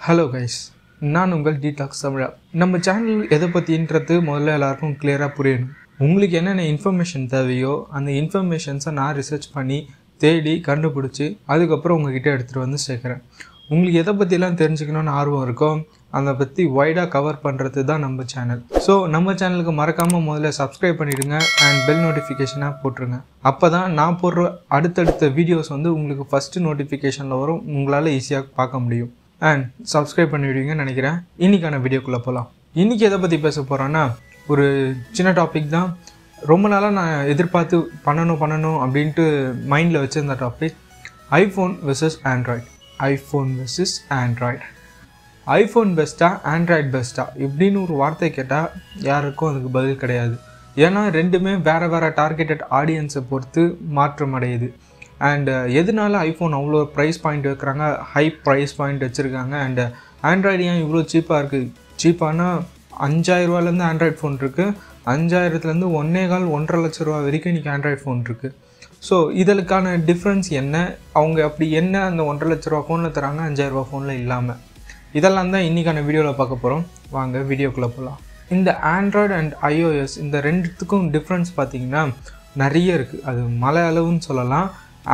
hello guys நான் உங்கள் டீடாக்ஸ் தமிழா நம்ம சேனல் எதை பற்றின்றது முதல்ல எல்லாருக்கும் கிளியராக புரியணும் உங்களுக்கு என்னென்ன இன்ஃபர்மேஷன் தேவையோ அந்த இன்ஃபர்மேஷன்ஸை நான் ரிசர்ச் பண்ணி தேடி கண்டுபிடிச்சி அதுக்கப்புறம் உங்ககிட்ட எடுத்துகிட்டு வந்து சேர்க்குறேன் உங்களுக்கு எதை பற்றிலாம் தெரிஞ்சுக்கணும்னு ஆர்வம் இருக்கோ அதை பற்றி வைடாக கவர் பண்ணுறது தான் நம்ம சேனல் ஸோ நம்ம சேனலுக்கு மறக்காமல் முதல்ல சப்ஸ்கிரைப் பண்ணிவிடுங்க அண்ட் பெல் நோட்டிஃபிகேஷனாக போட்டுருங்க அப்போ தான் நான் போடுற அடுத்தடுத்த வீடியோஸ் வந்து உங்களுக்கு ஃபஸ்ட்டு நோட்டிஃபிகேஷனில் வரும் உங்களால் ஈஸியாக பார்க்க முடியும் அண்ட் சப்ஸ்கிரைப் பண்ணிவிடுவீங்கன்னு நினைக்கிறேன் இன்றைக்கான வீடியோக்குள்ளே போகலாம் இன்றைக்கி எதை பற்றி பேச போகிறோன்னா ஒரு சின்ன டாபிக் தான் ரொம்ப நாளாக நான் எதிர்பார்த்து பண்ணணும் பண்ணணும் அப்படின்ட்டு மைண்டில் வச்சுருந்த topic iPhone versus android iPhone versus android iPhone பெஸ்ட்டா ஆண்ட்ராய்ட் பெஸ்ட்டா இப்படின்னு ஒரு வார்த்தை கேட்டால் யாருக்கும் அதுக்கு பதில் கிடையாது ஏன்னா ரெண்டுமே வேறு வேறு டார்கெட்டட் ஆடியன்ஸை பொறுத்து மாற்றம் அடையுது அண்ட் எதனால ஐஃபோன் அவ்வளோ ப்ரைஸ் பாயிண்ட் வைக்கிறாங்க ஹை ப்ரைஸ் பாயிண்ட் வச்சுருக்காங்க அண்டு ஆண்ட்ராய்டு ஏன் இவ்வளோ சீப்பாக இருக்குது சீப்பானா அஞ்சாயிரரூவாலேருந்து ஆண்ட்ராய்ட் ஃபோன் இருக்குது அஞ்சாயிரத்துலேருந்து ஒன்றே கால் ஒன்றரை லட்ச ரூபா வரைக்கும் இன்றைக்கி ஆண்ட்ராய்ட் ஃபோன் இருக்குது ஸோ இதற்கான டிஃப்ரென்ஸ் என்ன அவங்க அப்படி என்ன அந்த ஒன்றரை லட்ச ரூபா ஃபோனில் தராங்க அஞ்சாயிரரூபா ஃபோனில் இல்லாமல் இதெல்லாம் தான் இன்றைக்கான வீடியோவில் பார்க்க போகிறோம் வாங்க வீடியோக்குள்ளே போகலாம் இந்த ஆண்ட்ராய்டு அண்ட் ஐஓஎஸ் இந்த ரெண்டுத்துக்கும் டிஃப்ரென்ஸ் பார்த்திங்கன்னா நிறைய இருக்குது அது மலை அளவுன்னு சொல்லலாம்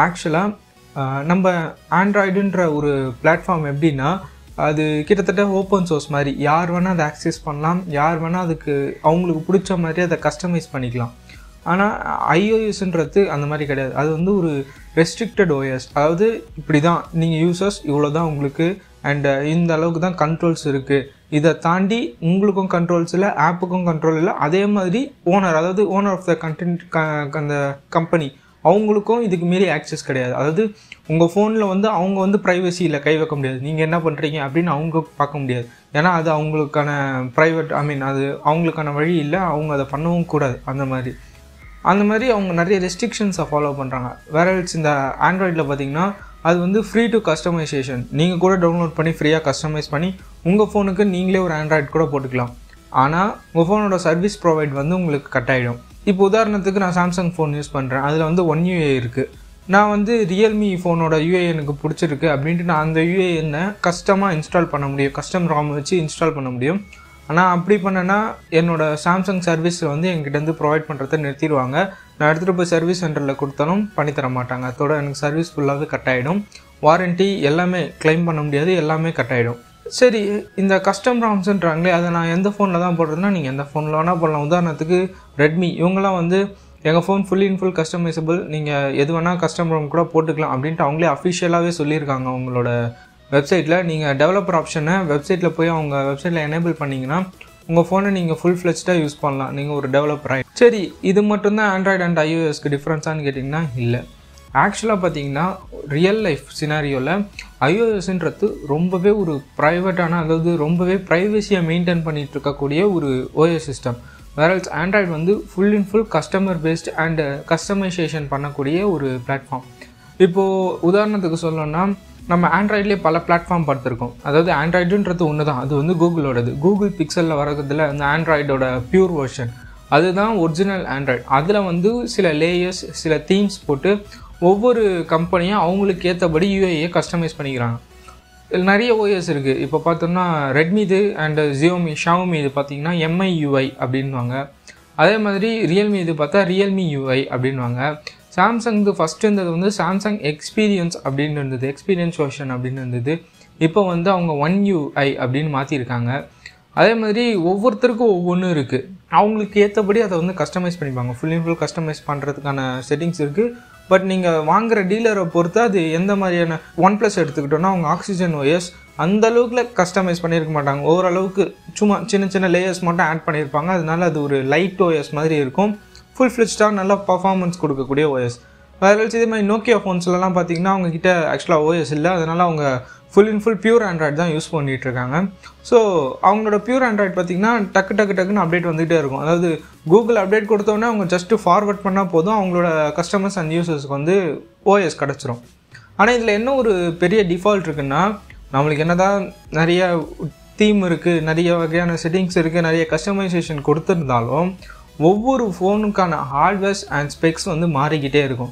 ஆக்சுவலாக நம்ம ஆண்ட்ராய்டுன்ற ஒரு பிளாட்ஃபார்ம் எப்படின்னா அது கிட்டத்தட்ட ஓப்பன் சோர்ஸ் மாதிரி யார் வேணால் அதை ஆக்சஸ் பண்ணலாம் யார் வேணால் அதுக்கு அவங்களுக்கு பிடிச்ச மாதிரி அதை கஸ்டமைஸ் பண்ணிக்கலாம் ஆனால் ஐஓஎஸ்ன்றது அந்த மாதிரி கிடையாது அது வந்து ஒரு ரெஸ்ட்ரிக்டட் ஓஎஸ் அதாவது இப்படி தான் நீங்கள் யூசர்ஸ் இவ்வளோ தான் உங்களுக்கு அண்ட் இந்த அளவுக்கு தான் கண்ட்ரோல்ஸ் இருக்குது இதை தாண்டி உங்களுக்கும் கண்ட்ரோல்ஸ் இல்லை ஆப்புக்கும் கண்ட்ரோல் இல்லை அதே மாதிரி ஓனர் அதாவது ஓனர் ஆஃப் த கண்டென்ட் அந்த கம்பெனி அவங்களுக்கும் இதுக்கு மீறி ஆக்சஸ் கிடையாது அதாவது உங்கள் ஃபோனில் வந்து அவங்க வந்து ப்ரைவசியில் கை வைக்க முடியாது நீங்கள் என்ன பண்ணுறீங்க அப்படின்னு அவங்க பார்க்க முடியாது ஏன்னா அது அவங்களுக்கான ப்ரைவேட் ஐ மீன் அது அவங்களுக்கான வழி இல்லை அவங்க அதை பண்ணவும் கூடாது அந்த மாதிரி அந்த மாதிரி அவங்க நிறைய ரெஸ்ட்ரிக்ஷன்ஸை ஃபாலோ பண்ணுறாங்க வேற இந்த ஆண்ட்ராய்டில் பார்த்தீங்கன்னா அது வந்து ஃப்ரீ டு கஸ்டமைசேஷன் நீங்கள் கூட டவுன்லோட் பண்ணி ஃப்ரீயாக கஸ்டமைஸ் பண்ணி உங்கள் ஃபோனுக்கு நீங்களே ஒரு ஆண்ட்ராய்டு கூட போட்டுக்கலாம் ஆனால் உங்கள் ஃபோனோட சர்வீஸ் ப்ரொவைட் வந்து உங்களுக்கு கட் ஆகிடும் இப்போ உதாரணத்துக்கு நான் சாம்சங் ஃபோன் யூஸ் பண்ணுறேன் அதில் வந்து ஒன் யூஏ இருக்குது நான் வந்து ரியல்மி ஃபோனோட யூஏ எனக்கு பிடிச்சிருக்கு அப்படின்ட்டு நான் அந்த யூஏஎன்னை கஸ்டமாக இன்ஸ்டால் பண்ண முடியும் கஸ்டம் ராம் வச்சு இன்ஸ்டால் பண்ண முடியும் ஆனால் அப்படி பண்ணேன்னா என்னோடய சாம்சங் சர்வீஸில் வந்து என்கிட்டேருந்து ப்ரொவைட் பண்ணுறத நிறுத்திடுவாங்க நான் எடுத்துகிட்டு போய் சர்வீஸ் சென்டரில் கொடுத்தாலும் பண்ணித்தர மாட்டாங்க அதோட எனக்கு சர்வீஸ் ஃபுல்லாகவே கட் ஆகிடும் வாரண்ட்டி எல்லாமே கிளைம் பண்ண முடியாது எல்லாமே கட் ஆகிடும் சரி இந்த கஸ்டம் ராம்ஸ்ன்றாங்களே அதை நான் எந்த ஃபோனில் தான் போடுறதுனா நீங்கள் எந்த ஃபோனில் வேணால் போடலாம் உதாரணத்துக்கு ரெட்மி இவங்கெல்லாம் வந்து எங்கள் phone fully in full customisable நீங்கள் எது வேணால் கஸ்டம் ரோம் கூட போட்டுக்கலாம் அப்படின்ட்டு அவங்களே அஃபிஷியலாகவே சொல்லியிருக்காங்க அவங்களோட வெப்சைட்டில் நீங்கள் டெவலப்பர் ஆப்ஷனை வெப்சைட்டில் போய் அவங்க வெப்சைட்டில் எனேபிள் பண்ணிங்கன்னா உங்கள் ஃபோனை நீங்கள் ஃபுல் ஃப்ளெஜ்டாக யூஸ் பண்ணலாம் நீங்கள் ஒரு டெவலப்பர் ஆகி சரி இது மட்டும்தான் ஆண்ட்ராய்டு அண்ட் ஐஓஎஸ்க்கு டிஃப்ரென்ஸான்னு கேட்டிங்கன்னா இல்லை ஆக்சுவலாக பார்த்தீங்கன்னா ரியல் லைஃப் சினாரியோவில் ஐஓஎஸ்ன்றது ரொம்பவே ஒரு ப்ரைவேட்டான அதாவது ரொம்பவே ப்ரைவசியாக மெயின்டைன் பண்ணிகிட்டு இருக்கக்கூடிய ஒரு ஓஎஸ் சிஸ்டம் வேரல்ஸ் ஆண்ட்ராய்டு வந்து full in full customer based and customisation பண்ணக்கூடிய ஒரு பிளாட்ஃபார்ம் இப்போது உதாரணத்துக்கு சொல்லணும்னா நம்ம ஆண்ட்ராய்ட்லேயே பல பிளாட்ஃபார்ம் பார்த்துருக்கோம் அதாவது ஆண்ட்ராய்டுன்றது ஒன்று தான் அது வந்து கூகுளோடது கூகுள் பிக்சலில் வரதுல அந்த ஆண்ட்ராய்டோட பியூர் வெர்ஷன் அதுதான் ஒரிஜினல் ஆண்ட்ராய்டு அதில் வந்து சில லேயர்ஸ் சில தீம்ஸ் போட்டு ஒவ்வொரு கம்பெனியும் அவங்களுக்கு ஏற்றபடி யூஏயை கஸ்டமைஸ் பண்ணிக்கிறாங்க இதில் நிறைய ஓஎஸ் இருக்குது இப்போ பார்த்தோம்னா ரெட்மி இது அண்டு ஜியோமி ஷாவுமி இது பார்த்தீங்கன்னா எம்ஐ யூஐ அப்படின்வாங்க அதே மாதிரி ரியல்மி இது பார்த்தா ரியல்மி யூஐ அப்படின்வாங்க சாம்சங் இது ஃபஸ்ட்டு இருந்தது வந்து சாம்சங் எக்ஸ்பீரியன்ஸ் அப்படின்னு இருந்தது எக்ஸ்பீரியன்ஸ் வெர்ஷன் அப்படின்னு இருந்தது இப்போ வந்து அவங்க ஒன் யூஐ அப்படின்னு மாற்றிருக்காங்க அதே மாதிரி ஒவ்வொருத்தருக்கும் ஒவ்வொன்றும் இருக்குது அவங்களுக்கு ஏற்றபடி அதை வந்து கஸ்டமைஸ் பண்ணிப்பாங்க ஃபுல் அண்ட் ஃபுல் கஸ்டமைஸ் பண்ணுறதுக்கான செட்டிங்ஸ் இருக்குது பட் நீங்கள் வாங்குகிற டீலரை பொறுத்து அது எந்த மாதிரியான ஒன் ப்ளஸ் எடுத்துக்கிட்டோன்னா அவங்க ஆக்சிஜன் ஒயர்ஸ் அந்த அளவுக்குல கஸ்டமைஸ் பண்ணியிருக்க மாட்டாங்க ஓரளவுக்கு சும்மா சின்ன சின்ன லேயர்ஸ் மட்டும் ஆட் பண்ணியிருப்பாங்க அதனால அது ஒரு லைட் ஓஎஸ் மாதிரி இருக்கும் ஃபுல் ஃப்ளிச்டாக நல்லா பர்ஃபார்மன்ஸ் கொடுக்கக்கூடிய ஓஎஸ் வேறு இதே மாதிரி நோக்கியா ஃபோன்ஸ்லலாம் பார்த்தீங்கன்னா அவங்கக்கிட்ட ஆக்சுவலாக ஓஎஸ் இல்லை அதனால் அவங்க full in full pure android தான் யூஸ் பண்ணிகிட்டு இருக்காங்க ஸோ அவங்களோட பியூர் ஆண்ட்ராய்டு பார்த்திங்கன்னா டக்கு டக்கு டக்குன்னு அப்டேட் வந்துகிட்டே இருக்கும் அதாவது கூகுள் அப்டேட் கொடுத்தோன்னே அவங்க ஜஸ்ட்டு ஃபார்வர்ட் பண்ணால் போதும் அவங்களோட கஸ்டமர்ஸ் அண்ட் யூசர்ஸ்க்கு வந்து ஓஎஸ் கிடச்சிரும் ஆனால் இதில் என்ன ஒரு பெரிய டிஃபால்ட் இருக்குன்னா நம்மளுக்கு என்ன தான் நிறைய தீம் இருக்குது நிறைய வகையான செட்டிங்ஸ் இருக்குது நிறைய கஸ்டமைசேஷன் கொடுத்துருந்தாலும் ஒவ்வொரு ஃபோனுக்கான ஹார்ட்வேர்ஸ் அண்ட் ஸ்பெக்ஸ் வந்து மாறிக்கிட்டே இருக்கும்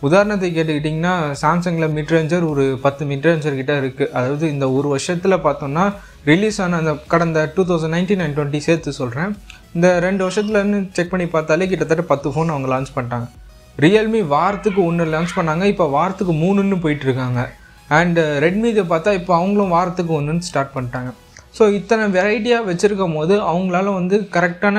உதாரணத்துக்கு கேட்டுக்கிட்டிங்கன்னா சாம்சங்கில் மிட் ரேஞ்சர் ஒரு பத்து மிட் ரேஞ்சர் கிட்ட இருக்குது அதாவது இந்த ஒரு வருஷத்தில் பார்த்தோம்னா ரிலீஸ் ஆன அந்த கடந்த two thousand nineteen and twenty சேர்த்து சொல்கிறேன் இந்த ரெண்டு வருஷத்துலன்னு செக் பண்ணி பார்த்தாலே கிட்டத்தட்ட பத்து ஃபோன் அவங்க லான்ச் பண்ணிட்டாங்க ரியல்மி வாரத்துக்கு ஒன்று லான்ச் பண்ணாங்க இப்போ வாரத்துக்கு மூணுன்னு போயிட்டு இருக்காங்க அண்ட் ரெட்மி இதை பார்த்தா இப்போ அவங்களும் வாரத்துக்கு ஒன்றுன்னு ஸ்டார்ட் பண்ணிட்டாங்க ஸோ இத்தனை வெரைட்டியாக வச்சுருக்கும் போது அவங்களால வந்து கரெக்டான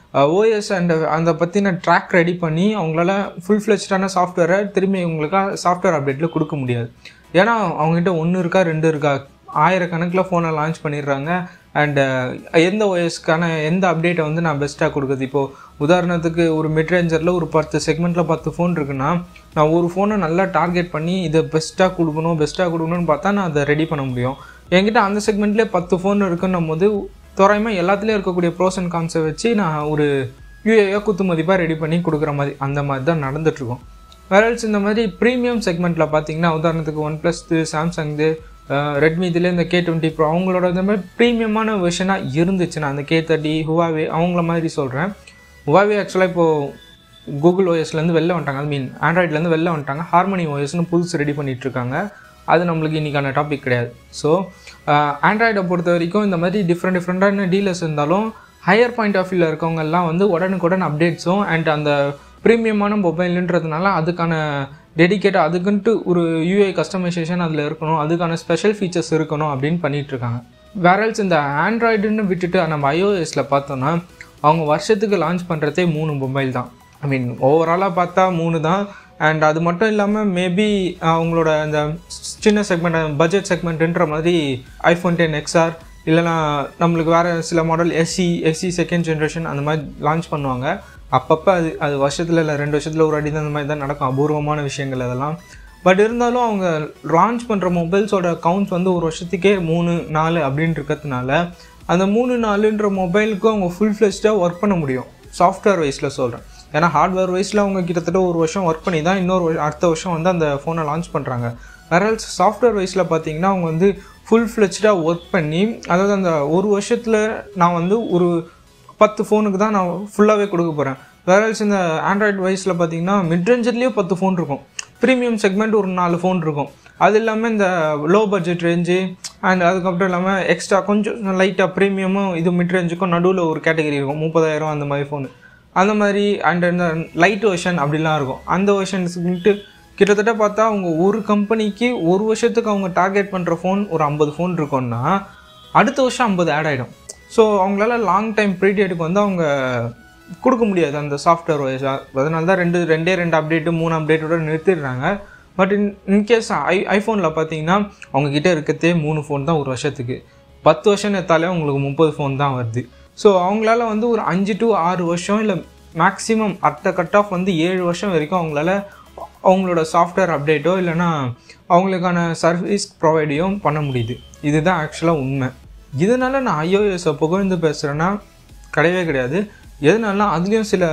ஓஎஸ் அண்ட் அந்த பற்றின ட்ராக் ரெடி பண்ணி அவங்களால ஃபுல் ஃப்ளெஜ்டான சாஃப்ட்வேரை திரும்பி இவங்களுக்காக சாஃப்ட்வேர் அப்டேட்டில் கொடுக்க முடியாது ஏன்னா அவங்ககிட்ட ஒன்று இருக்கா ரெண்டு இருக்கா ஆயிரக்கணக்கில் ஃபோனை லான்ச் பண்ணிடுறாங்க அண்டு எந்த ஓஎஸ்க்கான எந்த அப்டேட்டை வந்து நான் பெஸ்ட்டாக கொடுக்குறது இப்போது உதாரணத்துக்கு ஒரு மிட் ரேஞ்சரில் ஒரு பத்து செக்மெண்ட்டில் பத்து ஃபோன் இருக்குன்னா நான் ஒரு ஃபோனை நல்லா டார்கெட் பண்ணி இதை பெஸ்ட்டாக கொடுக்கணும் பெஸ்ட்டாக கொடுக்கணும்னு பார்த்தா நான் அதை ரெடி பண்ண முடியும் என்கிட்ட அந்த செக்மெண்ட்லேயே பத்து ஃபோன் இருக்குன்னும் போது தோராயமாக எல்லாத்துலேயும் இருக்கக்கூடிய ப்ரோஸ் அண்ட் கான்ஸை வச்சு நான் ஒரு யூஏயோ குத்து மதிப்பாக ரெடி பண்ணி கொடுக்குற மாதிரி அந்த மாதிரி தான் நடந்துட்டுருக்கோம் வேறல்ஸ் இந்த மாதிரி ப்ரீமியம் செக்மெண்ட்டில் பார்த்தீங்கன்னா உதாரணத்துக்கு ஒன் ப்ளஸ்து சாம்சங்கு ரெட்மி இதில் இந்த கே டுவெண்ட்டி ப்ரோ அவங்களோட இந்த மாதிரி ப்ரீமியமான வெர்ஷனாக இருந்துச்சுன்னா அந்த கே தேர்ட்டி ஹுவாவே அவங்கள மாதிரி சொல்கிறேன் ஹுவாவே ஆக்சுவலாக இப்போது கூகுள் ஓஎஸ்லேருந்து வெளில வந்துட்டாங்க ஐ மீன் ஆண்ட்ராய்ட்லேருந்து வெளில வந்துட்டாங்க ஹார்மனி ஓஎஸ்னு புதுசு ரெடி பண்ணிகிட்ருக்காங்க அது நம்மளுக்கு இன்றைக்கான டாபிக் கிடையாது ஸோ ஆண்ட்ராய்டை பொறுத்த வரைக்கும் இந்த மாதிரி டிஃப்ரெண்ட் டிஃப்ரெண்ட்டான டீலர்ஸ் இருந்தாலும் ஹையர் பாயிண்ட் ஆஃப் வியூவில் இருக்கவங்கெல்லாம் வந்து உடனுக்குடன் அப்டேட்ஸும் அண்ட் அந்த ப்ரீமியமான மொபைலுன்றதுனால அதுக்கான டெடிக்கேட்டாக அதுக்குன்ட்டு ஒரு யூஐ கஸ்டமைசேஷன் அதில் இருக்கணும் அதுக்கான ஸ்பெஷல் ஃபீச்சர்ஸ் இருக்கணும் அப்படின்னு பண்ணிகிட்ருக்காங்க வேறல்ஸ் இந்த ஆண்ட்ராய்டுன்னு விட்டுட்டு நம்ம ஐஓஎஸில் பார்த்தோன்னா அவங்க வருஷத்துக்கு லான்ச் பண்ணுறதே மூணு மொபைல் தான் ஐ மீன் ஓவராலாக பார்த்தா மூணு தான் அண்ட் அது மட்டும் இல்லாமல் மேபி அவங்களோட அந்த சின்ன செக்மெண்ட் பட்ஜெட் செக்மெண்ட்டுன்ற மாதிரி ஐஃபோன் டென் எக்ஸ்ஆர் இல்லைனா நம்மளுக்கு வேறு சில model SC SC second generation அந்த மாதிரி லான்ச் பண்ணுவாங்க அப்பப்போ அது அது வருஷத்தில் இல்லை ரெண்டு வருஷத்தில் ஒரு அடி தான் அந்த மாதிரி தான் நடக்கும் அபூர்வமான விஷயங்கள் அதெல்லாம் பட் இருந்தாலும் அவங்க லான்ச் பண்ணுற மொபைல்ஸோட கவுண்ட்ஸ் வந்து ஒரு வருஷத்துக்கே மூணு நாலு அப்படின்னு இருக்கிறதுனால அந்த மூணு நாலுன்ற மொபைலுக்கும் அவங்க ஃபுல் ஃப்ளெஷ்டாக ஒர்க் பண்ண முடியும் சாஃப்ட்வேர் வைஸில் சொல்கிறேன் ஏன்னா ஹார்ட்வேர் வைஸில் அவங்க கிட்டத்தட்ட ஒரு வருஷம் ஒர்க் பண்ணி தான் இன்னொரு அடுத்த வருஷம் வந்து அந்த ஃபோனை லான்ச் பண்ணுறாங்க வேறல்ஸ் சாஃப்ட்வேர் வைஸில் பார்த்தீங்கன்னா அவங்க வந்து ஃபுல் ஃப்ளெச்டாக ஒர்க் பண்ணி அதாவது அந்த ஒரு வருஷத்தில் நான் வந்து ஒரு பத்து ஃபோனுக்கு தான் நான் ஃபுல்லாகவே கொடுக்க போகிறேன் வேறல்ஸ் இந்த ஆண்ட்ராய்டு வைஸில் பார்த்தீங்கன்னா மிட்ரேஞ்சர்லேயே பத்து ஃபோன் இருக்கும் ப்ரீமியம் செக்மெண்ட் ஒரு நாலு ஃபோன் இருக்கும் அது இல்லாமல் இந்த லோ பட்ஜெட் ரேஞ்சு அண்ட் அதுக்கப்புறம் இல்லாமல் எக்ஸ்ட்ரா கொஞ்சம் லைட்டாக ப்ரீமியமும் இது மிட் ரேஞ்சுக்கும் நடுவில் ஒரு கேட்டகரி இருக்கும் முப்பதாயிரம் அந்த மாதிரி ஃபோனு அந்த மாதிரி அண்ட் இந்த லைட் வெர்ஷன் அப்படிலாம் இருக்கும் அந்த வெர்ஷன்ஸ்க்கு கிட்டத்தட்ட பார்த்தா அவங்க ஒரு கம்பெனிக்கு ஒரு வருஷத்துக்கு அவங்க டார்கெட் பண்ணுற ஃபோன் ஒரு ஐம்பது ஃபோன் இருக்கும்னா அடுத்த வருஷம் ஐம்பது ஆட் ஆகிடும் ஸோ அவங்களால லாங் டைம் பீரியடுக்கு வந்து அவங்க கொடுக்க முடியாது அந்த சாஃப்ட்வேர் வைஸாக அதனால தான் ரெண்டு ரெண்டே ரெண்டு அப்டேட்டு மூணு அப்டேட்டோட நிறுத்திடுறாங்க பட் இன் இன்கேஸ் ஐ ஐஃபோனில் பார்த்தீங்கன்னா அவங்கக்கிட்ட இருக்கிறதே மூணு ஃபோன் தான் ஒரு வருஷத்துக்கு பத்து வருஷம் எடுத்தாலே உங்களுக்கு முப்பது ஃபோன் தான் வருது ஸோ அவங்களால வந்து ஒரு அஞ்சு டு ஆறு வருஷம் இல்லை மேக்ஸிமம் அட்ட கட் ஆஃப் வந்து ஏழு வருஷம் வரைக்கும் அவங்களால அவங்களோட சாஃப்ட்வேர் அப்டேட்டோ இல்லைனா அவங்களுக்கான சர்வீஸ் ப்ரொவைடையும் பண்ண முடியுது இதுதான் ஆக்சுவலாக உண்மை இதனால் நான் ஐஓஎஸை புகழ்ந்து பேசுகிறேன்னா கிடையவே கிடையாது எதனால அதுலேயும் சில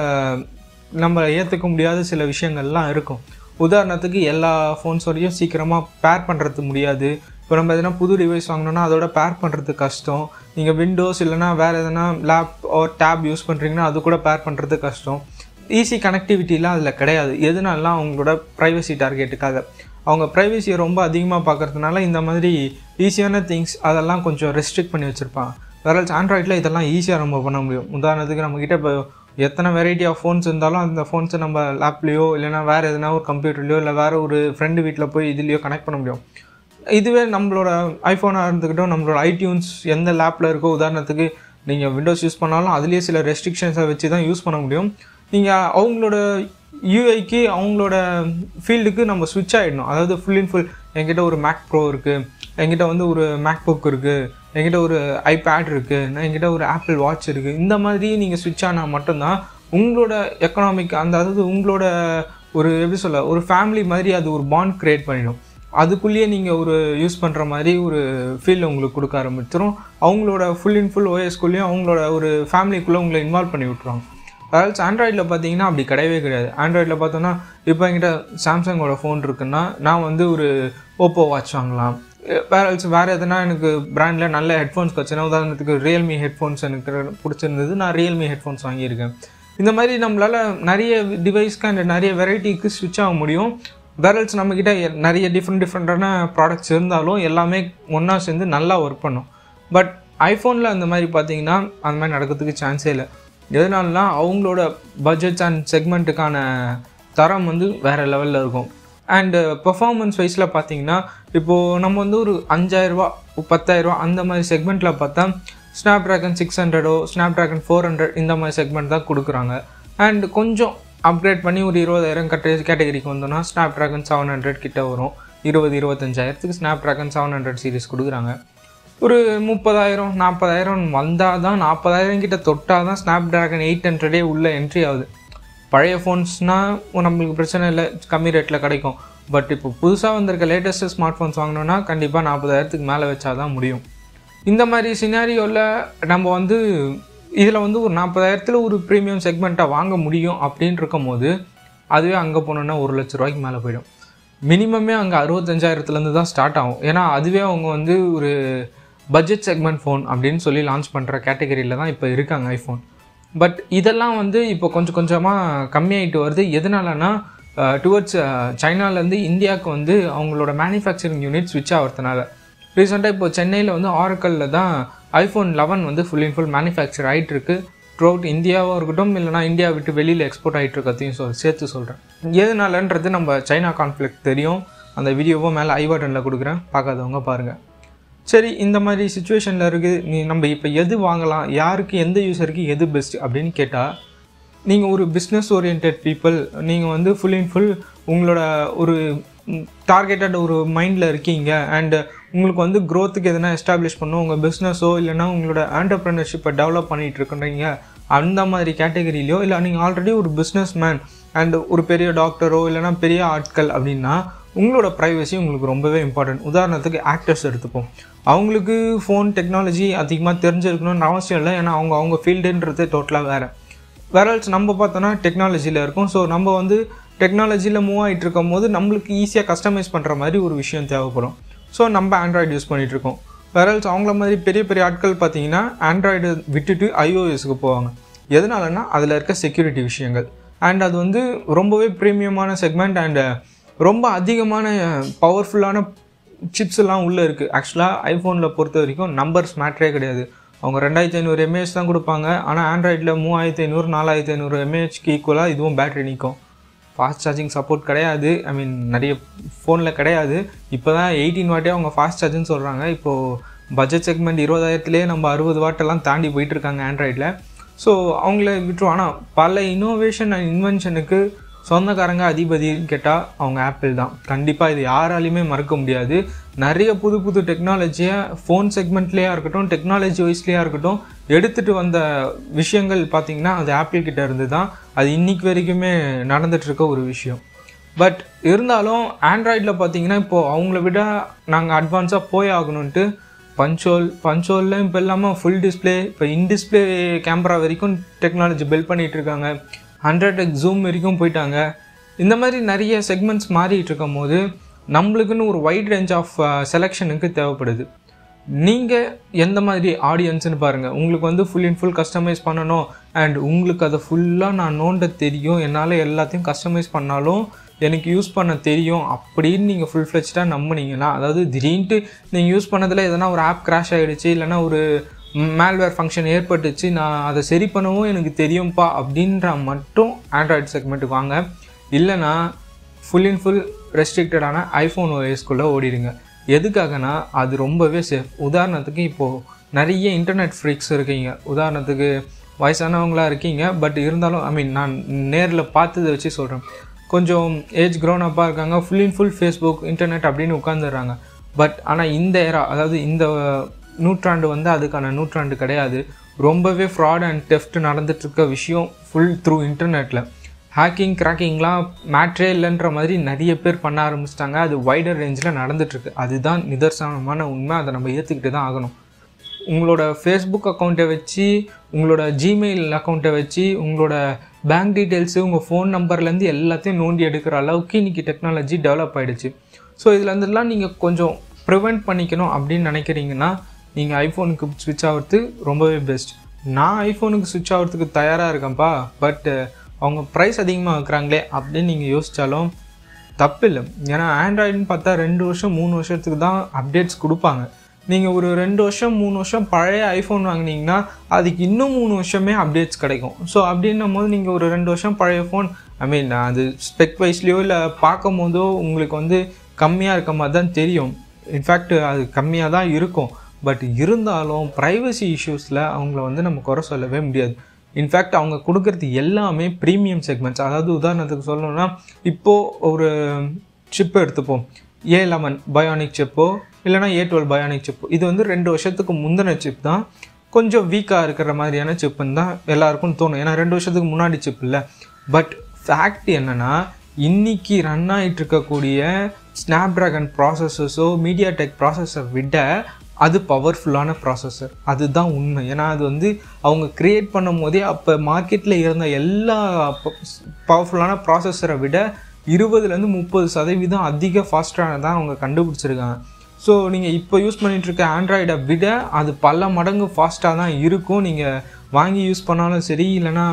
நம்ம ஏற்றுக்க முடியாத சில விஷயங்கள்லாம் இருக்கும் உதாரணத்துக்கு எல்லா ஃபோன்ஸோடையும் சீக்கிரமாக பேர் பண்ணுறது முடியாது இப்போ நம்ம எதனா புது டிவைஸ் வாங்கினோன்னா அதோட பேர் பண்ணுறது கஷ்டம் நீங்கள் விண்டோஸ் இல்லைனா வேறு எதனா லேப் ஒரு டேப் யூஸ் பண்ணுறீங்கன்னா அது கூட பேர் பண்ணுறது கஷ்டம் ஈஸி கனெக்டிவிட்டிலாம் அதில் கிடையாது எதுனாலாம் அவங்களோட ப்ரைவசி டார்கெட்டுக்காக அவங்க ப்ரைவசியை ரொம்ப அதிகமாக பார்க்குறதுனால இந்த மாதிரி ஈஸியான திங்ஸ் அதெல்லாம் கொஞ்சம் ரெஸ்ட்ரிக்ட் பண்ணி வச்சுருப்பான் வேறல்ஸ் ஆண்ட்ராய்டில் இதெல்லாம் ஈஸியாக நம்ம பண்ண முடியும் உதாரணத்துக்கு நம்மக்கிட்ட இப்போ எத்தனை வெரைட்டி ஆஃப் ஃபோன்ஸ் இருந்தாலும் அந்த ஃபோன்ஸை நம்ம லேப்லேயோ இல்லைனா வேறு எதனா ஒரு கம்ப்யூட்டர்லையோ இல்லை வேறு ஒரு ஃப்ரெண்டு வீட்டில் போய் இதுலேயோ கனெக்ட் பண்ண முடியும் இதுவே நம்மளோட ஐஃபோனாக இருந்துக்கிட்டோம் நம்மளோட ஐடியூன்ஸ் எந்த லேப்பில் இருக்கோ உதாரணத்துக்கு நீங்கள் விண்டோஸ் யூஸ் பண்ணாலும் அதுலேயே சில ரெஸ்ட்ரிக்ஷன்ஸை வச்சு தான் யூஸ் பண்ண முடியும் நீங்கள் அவங்களோட யூஐக்கு அவங்களோட ஃபீல்டுக்கு நம்ம ஸ்விட்ச் ஆகிடணும் அதாவது ஃபுல் இன் ஃபுல் என்கிட்ட ஒரு மேக் ப்ரோ இருக்குது என்கிட்ட வந்து ஒரு மேக் புக் இருக்குது என்கிட்ட ஒரு ஐபேட் இருக்குது என்கிட்ட ஒரு ஆப்பிள் வாட்ச் இருக்குது இந்த மாதிரி நீங்கள் ஸ்விட்ச் ஆனால் மட்டும்தான் உங்களோட எக்கனாமிக் அந்த அதாவது உங்களோட ஒரு எப்படி சொல்ல ஒரு ஃபேமிலி மாதிரி அது ஒரு பாண்ட் க்ரியேட் பண்ணிடும் அதுக்குள்ளேயே நீங்கள் ஒரு யூஸ் பண்ணுற மாதிரி ஒரு ஃபீல் உங்களுக்கு கொடுக்க ஆரம்பிச்சிடும் அவங்களோட ஃபுல் இன் ஃபுல் ஓஎஸ்குள்ளேயும் அவங்களோட ஒரு ஃபேமிலிக்குள்ளே உங்களை இன்வால்வ் பண்ணி விட்ருவாங்க அதாவது ஆண்ட்ராய்டில் பார்த்தீங்கன்னா அப்படி கிடையவே கிடையாது ஆண்ட்ராய்டில் பார்த்தோன்னா இப்போ என்கிட்ட சாம்சங்கோட ஃபோன் இருக்குன்னா நான் வந்து ஒரு ஓப்போ வாட்ச் வாங்கலாம் வேறு வேறு எதனா எனக்கு பிராண்டில் நல்ல ஹெட்ஃபோன்ஸ் கிடச்சுன்னா உதாரணத்துக்கு ரியல்மி ஹெட்ஃபோன்ஸ் எனக்கு பிடிச்சிருந்தது நான் ரியல்மி ஹெட்ஃபோன்ஸ் வாங்கியிருக்கேன் இந்த மாதிரி நம்மளால் நிறைய டிவைஸ்க்கு அண்ட் நிறைய வெரைட்டிக்கு ஸ்விட்ச் ஆக முடியும் வேரல்ஸ் நம்மக்கிட்ட எ- நிறைய டிஃப்ரெண்ட் டிஃப்ரெண்ட்டான ப்ராடக்ட்ஸ் இருந்தாலும் எல்லாமே ஒன்றா சேர்ந்து நல்லா ஒர்க் பண்ணும் பட் ஐஃபோனில் அந்த மாதிரி பார்த்தீங்கன்னா அந்த மாதிரி நடக்கிறதுக்கு சான்ஸே இல்லை எதனாலனா அவங்களோட பட்ஜெட்ஸ் அண்ட் செக்மெண்ட்டுக்கான தரம் வந்து வேறு லெவலில் இருக்கும் அண்டு பெர்ஃபார்மன்ஸ் வைஸில் பார்த்தீங்கன்னா இப்போது நம்ம வந்து ஒரு அஞ்சாயிரரூபா பத்தாயிரரூபா அந்த மாதிரி செக்மெண்ட்டில் பார்த்தா ஸ்னாப் ட்ராகன் சிக்ஸ் ஹண்ட்ரடோ ஸ்னாப் ட்ராகன் ஃபோர் ஹண்ட்ரட் இந்த மாதிரி செக்மெண்ட் தான் கொடுக்குறாங்க அண்ட் கொஞ்சம் அப்கிரேட் பண்ணி ஒரு இருபதாயிரம் கட்ட கேட்டகரிக்கு வந்தோம்னா ஸ்னாப் ட்ராகன் செவன் ஹண்ட்ரட் கிட்ட வரும் இருபது இருபத்தஞ்சாயிரத்துக்கு snapdragon seven hundred series கொடுக்குறாங்க ஒரு முப்பதாயிரம் நாற்பதாயிரம் வந்தால் தான் நாற்பதாயிரம் கிட்ட தொட்டால் தான் ஸ்னாப் ட்ராகன் எயிட் ஹண்ட்ரடே உள்ள என்ட்ரி ஆகுது பழைய ஃபோன்ஸ்னால் நம்மளுக்கு பிரச்சனை இல்லை கம்மி ரேட்டில் கிடைக்கும் பட் இப்போ புதுசாக வந்திருக்க லேட்டஸ்ட்டு ஸ்மார்ட் ஃபோன்ஸ் வாங்கினோன்னா கண்டிப்பாக நாற்பதாயிரத்துக்கு மேலே வச்சா தான் முடியும் இந்த மாதிரி சினாரியோவில் நம்ம வந்து இதில் வந்து ஒரு நாற்பதாயிரத்தில் ஒரு ப்ரீமியம் செக்மெண்ட்டாக வாங்க முடியும் அப்படின்னு இருக்கும்போது அதுவே அங்கே போனோன்னா ஒரு லட்ச ரூபாய்க்கு மேலே போயிடும் மினிமமே அங்கே அறுபத்தஞ்சாயிரத்துலேருந்து தான் ஸ்டார்ட் ஆகும் ஏன்னா அதுவே அவங்க வந்து ஒரு பட்ஜெட் செக்மெண்ட் ஃபோன் அப்படின்னு சொல்லி லான்ச் பண்ணுற கேட்டகரியில் தான் இப்போ இருக்காங்க ஐஃபோன் பட் இதெல்லாம் வந்து இப்போ கொஞ்சம் கொஞ்சமாக கம்மியாயிட்டு வருது எதனாலனா டுவர்ட்ஸ் சைனாலேருந்து இந்தியாவுக்கு வந்து அவங்களோட மேனுஃபேக்சரிங் யூனிட் ஸ்விட்ச் ஆகிறதுனால ரீசெண்டாக இப்போ சென்னையில் வந்து ஆரக்கல்ல தான் ஐஃபோன் லெவன் வந்து ஃபுல் அண்ட் ஃபுல் மேனுஃபேக்சர் ஆகிட்டு இருக்கு த்ரூ அவுட் இந்தியாவாக இருக்கட்டும் இல்லைனா இந்தியா விட்டு வெளியில் எக்ஸ்போர்ட் ஆகிட்டு இருக்கிறதையும் சொல் சேர்த்து சொல்கிறேன் எதனாலன்றது நம்ம சைனா கான்ஃப்ளிக்ட் தெரியும் அந்த வீடியோவும் மேலே ஐ பட்டனில் கொடுக்குறேன் பார்க்காதவங்க பாருங்கள் சரி இந்த மாதிரி சுச்சுவேஷனில் இருக்குது நீ நம்ம இப்போ எது வாங்கலாம் யாருக்கு எந்த யூஸருக்கு எது பெஸ்ட் அப்படின்னு கேட்டால் நீங்கள் ஒரு பிஸ்னஸ் ஓரியன்ட் பீப்புள் நீங்கள் வந்து ஃபுல் அண்ட் ஃபுல் உங்களோட ஒரு டார்கெட்டட் ஒரு மைண்டில் இருக்கீங்க அண்டு உங்களுக்கு வந்து க்ரோத்துக்கு எதனா எஸ்டாப்ளிஷ் பண்ணும் உங்கள் பிஸ்னஸோ இல்லைனா உங்களோட ஆண்டர்ப்ரனர்ஷிப்பை டெவலப் பண்ணிகிட்டு இருக்குன்றீங்க அந்த மாதிரி கேட்டகரியிலையோ இல்லை நீங்கள் ஆல்ரெடி ஒரு பிஸ்னஸ் மேன் அண்ட் ஒரு பெரிய டாக்டரோ இல்லைனா பெரிய ஆட்கள் அப்படின்னா உங்களோட ப்ரைவசி உங்களுக்கு ரொம்பவே இம்பார்ட்டன்ட் உதாரணத்துக்கு ஆக்டர்ஸ் எடுத்துப்போம் அவங்களுக்கு ஃபோன் டெக்னாலஜி அதிகமாக தெரிஞ்சிருக்கணும்னு அவசியம் இல்லை ஏன்னா அவங்க அவங்க ஃபீல்டுன்றது டோட்டலாக வேறு வேறல்ஸ் நம்ம பார்த்தோன்னா டெக்னாலஜியில் இருக்கும் ஸோ நம்ம வந்து டெக்னாலஜியில் மூவ் ஆகிட்டு இருக்கும் போது நம்மளுக்கு ஈஸியாக கஸ்டமைஸ் பண்ணுற மாதிரி ஒரு விஷயம் தேவைப்படும் ஸோ நம்ம ஆண்ட்ராய்டு யூஸ் பண்ணிகிட்டு இருக்கோம் வேறல்ஸ் அவங்கள மாதிரி பெரிய பெரிய ஆட்கள் பார்த்தீங்கன்னா ஆண்ட்ராய்டு விட்டுட்டு ஐஓஎஸ்க்கு போவாங்க எதனாலன்னா அதில் இருக்க செக்யூரிட்டி விஷயங்கள் அண்ட் அது வந்து ரொம்பவே ப்ரீமியமான செக்மெண்ட் அண்ட் ரொம்ப அதிகமான பவர்ஃபுல்லான சிப்ஸ் எல்லாம் உள்ளே இருக்குது ஆக்சுவலாக ஐஃபோனில் பொறுத்த வரைக்கும் நம்பர்ஸ் மேட்ரே கிடையாது அவங்க ரெண்டாயிரத்தி ஐநூறு எம்ஏஹெச் தான் கொடுப்பாங்க ஆனால் ஆண்ட்ராய்டில் மூவாயிரத்தி ஐநூறு நாலாயிரத்தி ஐநூறு எம்ஏஹெச்க்கு ஈக்குவலாக இதுவும் பேட்டரி நிற்கும் ஃபாஸ்ட் சார்ஜிங் சப்போர்ட் கிடையாது ஐ மீன் நிறைய ஃபோனில் கிடையாது இப்போ தான் எயிட்டீன் வாட்டே அவங்க ஃபாஸ்ட் சார்ஜ்னு சொல்கிறாங்க இப்போது பட்ஜெட் செக்மெண்ட் இருபதாயிரத்துலேயே நம்ம அறுபது வாட்டெல்லாம் தாண்டி போயிட்டு இருக்காங்க ஆண்ட்ராய்டில் ஸோ அவங்கள விட்டுருவோம் ஆனால் பல இனோவேஷன் அண்ட் இன்வென்ஷனுக்கு சொந்தக்காரங்க அதிபதின்னு கேட்டால் அவங்க ஆப்பிள் தான் கண்டிப்பாக இது யாராலையுமே மறக்க முடியாது நிறைய புது புது டெக்னாலஜியை ஃபோன் செக்மெண்ட்லேயா இருக்கட்டும் டெக்னாலஜி வைஸ்லேயா இருக்கட்டும் எடுத்துகிட்டு வந்த விஷயங்கள் பார்த்திங்கன்னா அது ஆப்பிள் கிட்ட இருந்து தான் அது இன்னைக்கு வரைக்குமே நடந்துட்டு இருக்க ஒரு விஷயம் பட் இருந்தாலும் ஆண்ட்ராய்டில் பார்த்தீங்கன்னா இப்போது அவங்கள விட நாங்கள் அட்வான்ஸாக போய் ஆகணுன்ட்டு பஞ்சோல் பஞ்சோலில் இப்போ இல்லாமல் ஃபுல் டிஸ்பிளே இப்போ இன் டிஸ்பிளே கேமரா வரைக்கும் டெக்னாலஜி பில்ட் பண்ணிகிட்டு இருக்காங்க ஹண்ட்ரட் எக்ஸ் ஜூம் வரைக்கும் போயிட்டாங்க இந்த மாதிரி நிறைய செக்மெண்ட்ஸ் மாறிட்டு இருக்கும் போது நம்மளுக்குன்னு ஒரு வைட் ரேஞ்ச் ஆஃப் செலெக்ஷனுக்கு தேவைப்படுது நீங்கள் எந்த மாதிரி ஆடியன்ஸ்னு பாருங்கள் உங்களுக்கு வந்து ஃபுல் அண்ட் ஃபுல் கஸ்டமைஸ் பண்ணணும் அண்ட் உங்களுக்கு அதை ஃபுல்லாக நான் நோண்ட தெரியும் என்னால் எல்லாத்தையும் கஸ்டமைஸ் பண்ணாலும் எனக்கு யூஸ் பண்ண தெரியும் அப்படின்னு நீங்கள் ஃபுல் ஃப்ளெச்டாக நம்பினீங்கன்னா அதாவது திடீர்னுட்டு நீங்கள் யூஸ் பண்ணதில் எதனா ஒரு ஆப் கிராஷ் ஆகிடுச்சு இல்லைனா ஒரு மேல்வேர் ஃபங்க்ஷன் ஏற்பட்டுச்சு நான் அதை சரி பண்ணவும் எனக்கு தெரியும்ப்பா அப்படின்ற மட்டும் ஆண்ட்ராய்டு செக்மெண்ட்டுக்கு வாங்க இல்லைனா ஃபுல் அண்ட் ஃபுல் ரெஸ்ட்ரிக்டடான ஐஃபோன் ஓஎஸ்குள்ளே ஓடிடுங்க எதுக்காகனா அது ரொம்பவே சேஃப் உதாரணத்துக்கு இப்போது நிறைய இன்டர்நெட் ஃப்ரீக்ஸ் இருக்கீங்க உதாரணத்துக்கு வயசானவங்களா இருக்கீங்க பட் இருந்தாலும் ஐ மீன் நான் நேரில் பார்த்ததை வச்சு சொல்கிறேன் கொஞ்சம் ஏஜ் க்ரோன் அப்பாக இருக்காங்க full and full Facebook internet அப்படின்னு உட்காந்துடுறாங்க பட் ஆனால் இந்த ஏரா அதாவது இந்த நூற்றாண்டு வந்து அதுக்கான நூற்றாண்டு கிடையாது ரொம்பவே ஃப்ராட் அண்ட் டெஃப்ட் நடந்துட்டுருக்க விஷயம் ஃபுல் த்ரூ இன்டர்நெட்டில் ஹேக்கிங் கிராக்கிங்லாம் மேட்ரே இல்லைன்ற மாதிரி நிறைய பேர் பண்ண ஆரம்பிச்சிட்டாங்க அது வைடர் ரேஞ்சில் நடந்துட்டுருக்கு அதுதான் நிதர்சனமான உண்மை அதை நம்ம ஏற்றுக்கிட்டு தான் ஆகணும் உங்களோட ஃபேஸ்புக் அக்கௌண்ட்டை வச்சு உங்களோட ஜிமெயில் அக்கௌண்ட்டை வச்சு உங்களோட பேங்க் டீட்டெயில்ஸு உங்கள் ஃபோன் நம்பர்லேருந்து எல்லாத்தையும் நோண்டி எடுக்கிற அளவுக்கு இன்றைக்கி டெக்னாலஜி டெவலப் ஆகிடுச்சு ஸோ இதில் இருந்துலாம் நீங்கள் கொஞ்சம் ப்ரிவெண்ட் பண்ணிக்கணும் அப்படின்னு நினைக்கிறீங்கன்னா நீங்கள் ஐஃபோனுக்கு ஸ்விட்ச் ஆகிறது ரொம்பவே பெஸ்ட் நான் ஐஃபோனுக்கு சுவிட்ச் ஆகிறதுக்கு தயாராக இருக்கேன்ப்பா பட் அவங்க ப்ரைஸ் அதிகமாக வைக்கிறாங்களே அப்படின்னு நீங்கள் யோசித்தாலும் தப்பு இல்லை ஏன்னா ஆண்ட்ராய்டுன்னு பார்த்தா ரெண்டு வருஷம் மூணு வருஷத்துக்கு தான் அப்டேட்ஸ் கொடுப்பாங்க நீங்கள் ஒரு ரெண்டு வருஷம் மூணு வருஷம் பழைய ஐஃபோன் வாங்கினீங்கன்னா அதுக்கு இன்னும் மூணு வருஷமே அப்டேட்ஸ் கிடைக்கும் ஸோ அப்படின்னும் போது நீங்கள் ஒரு ரெண்டு வருஷம் பழைய ஃபோன் ஐ மீன் அது ஸ்பெக் வைஸ்லேயோ இல்லை பார்க்கும் போதோ உங்களுக்கு வந்து கம்மியாக இருக்க மாதிரி தான் தெரியும் இன்ஃபேக்ட் அது கம்மியாக தான் இருக்கும் பட் இருந்தாலும் ப்ரைவசி இஷ்யூஸில் அவங்கள வந்து நம்ம குறை சொல்லவே முடியாது இன்ஃபேக்ட் அவங்க கொடுக்குறது எல்லாமே ப்ரீமியம் செக்மெண்ட்ஸ் அதாவது உதாரணத்துக்கு சொல்லணும்னா இப்போது ஒரு சிப் எடுத்துப்போம் ஏ லெவன் பயானிக் சிப்போ இல்லைனா ஏ டுவெல் பயானிக் சிப்போ இது வந்து ரெண்டு வருஷத்துக்கு முந்தின சிப் தான் கொஞ்சம் வீக்காக இருக்கிற மாதிரியான சிப்புன்னு தான் எல்லாருக்கும் தோணும் ஏன்னா ரெண்டு வருஷத்துக்கு முன்னாடி சிப் இல்லை பட் ஃபேக்ட் என்னென்னா இன்னைக்கு ரன் ஆகிட்டு இருக்கக்கூடிய ஸ்னாப் ட்ராகன் ப்ராசஸர்ஸோ மீடியா டெக் ப்ராசஸரை விட அது பவர்ஃபுல்லான ப்ராசஸர் அதுதான் உண்மை ஏன்னா அது வந்து அவங்க க்ரியேட் பண்ணும் போதே அப்போ மார்க்கெட்டில் இருந்த எல்லா பவர்ஃபுல்லான ப்ராசஸரை விட இருபதுலேருந்து முப்பது சதவீதம் அதிக ஃபாஸ்ட்டானதான் அவங்க கண்டுபிடிச்சிருக்காங்க ஸோ நீங்கள் இப்போ யூஸ் பண்ணிகிட்டு இருக்க ஆண்ட்ராய்டை விட அது பல மடங்கு ஃபாஸ்ட்டாக தான் இருக்கும் நீங்கள் வாங்கி யூஸ் பண்ணாலும் சரி இல்லைனா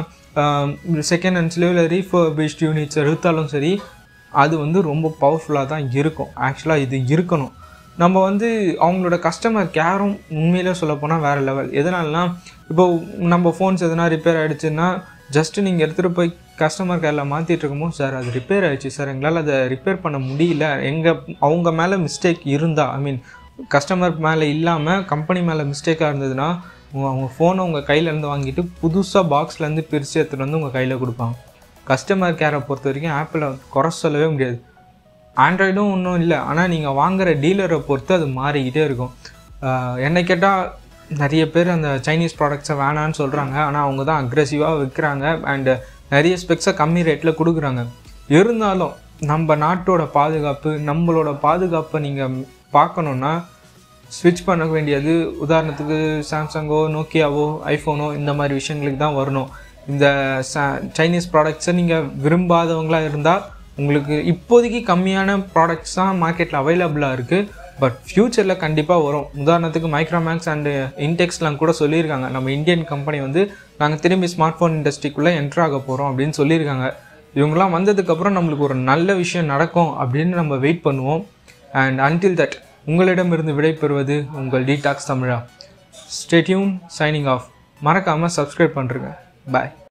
செகண்ட் ஹேண்ட்ஸ்லேயோ இல்லை ரீஃபர்பிஷ்ட் யூனிட்ஸ் எடுத்தாலும் சரி அது வந்து ரொம்ப பவர்ஃபுல்லாக தான் இருக்கும் ஆக்சுவலாக இது இருக்கணும் நம்ம வந்து அவங்களோட கஸ்டமர் கேரும் உண்மையிலே சொல்லப்போனால் வேறு லெவல் எதனாலனா இப்போ நம்ம ஃபோன்ஸ் எதனா ரிப்பேர் ஆகிடுச்சுன்னா ஜஸ்ட்டு நீங்கள் எடுத்துகிட்டு போய் கஸ்டமர் கேரில் மாற்றிட்டு இருக்கும்போது சார் அது ரிப்பேர் ஆகிடுச்சு சார் எங்களால் அதை ரிப்பேர் பண்ண முடியல எங்கள் அவங்க மேலே மிஸ்டேக் இருந்தால் ஐ மீன் கஸ்டமர் மேலே இல்லாமல் கம்பெனி மேலே மிஸ்டேக்காக இருந்ததுன்னா அவங்க ஃபோனை உங்கள் கையிலேருந்து வாங்கிட்டு புதுசாக பாக்ஸ்லேருந்து பிரித்து எடுத்துகிட்டு வந்து உங்கள் கையில் கொடுப்பாங்க கஸ்டமர் கேரை பொறுத்த வரைக்கும் ஆப்பில் குறை சொல்லவே முடியாது ஆண்ட்ராய்டும் ஒன்றும் இல்லை ஆனால் நீங்கள் வாங்குகிற டீலரை பொறுத்து அது மாறிக்கிட்டே இருக்கும் என்னை கேட்டால் நிறைய பேர் அந்த சைனீஸ் ப்ராடக்ட்ஸை வேணான்னு சொல்கிறாங்க ஆனால் அவங்க தான் அக்ரெசிவாக விற்கிறாங்க அண்டு நிறைய ஸ்பெக்ஸை கம்மி ரேட்டில் கொடுக்குறாங்க இருந்தாலும் நம்ம நாட்டோட பாதுகாப்பு நம்மளோட பாதுகாப்பை நீங்கள் பார்க்கணுன்னா ஸ்விட்ச் பண்ண வேண்டியது உதாரணத்துக்கு சாம்சங்கோ நோக்கியாவோ ஐஃபோனோ இந்த மாதிரி விஷயங்களுக்கு தான் வரணும் இந்த சைனீஸ் ப்ராடக்ட்ஸை நீங்கள் விரும்பாதவங்களாக இருந்தால் உங்களுக்கு இப்போதைக்கு கம்மியான ப்ராடக்ட்ஸ் தான் மார்க்கெட்டில் அவைலபிளாக இருக்குது பட் ஃப்யூச்சரில் கண்டிப்பாக வரும் உதாரணத்துக்கு மைக்ரோமேக்ஸ் அண்டு இன்டெக்ஸ்லாம் கூட சொல்லியிருக்காங்க நம்ம இந்தியன் கம்பெனி வந்து நாங்கள் திரும்பி ஸ்மார்ட் ஃபோன் இண்டஸ்ட்ரிக்குள்ளே என்ட்ரு ஆக போகிறோம் அப்படின்னு சொல்லியிருக்காங்க இவங்கெல்லாம் வந்ததுக்கப்புறம் நம்மளுக்கு ஒரு நல்ல விஷயம் நடக்கும் அப்படின்னு நம்ம வெயிட் பண்ணுவோம் அண்ட் அன்டில் தட் உங்களிடமிருந்து விடைபெறுவது உங்கள் டீடாக்ஸ் தமிழா ஸ்டேட்யூன் சைனிங் ஆஃப் மறக்காமல் சப்ஸ்கிரைப் பண்ணுறேங்க பாய்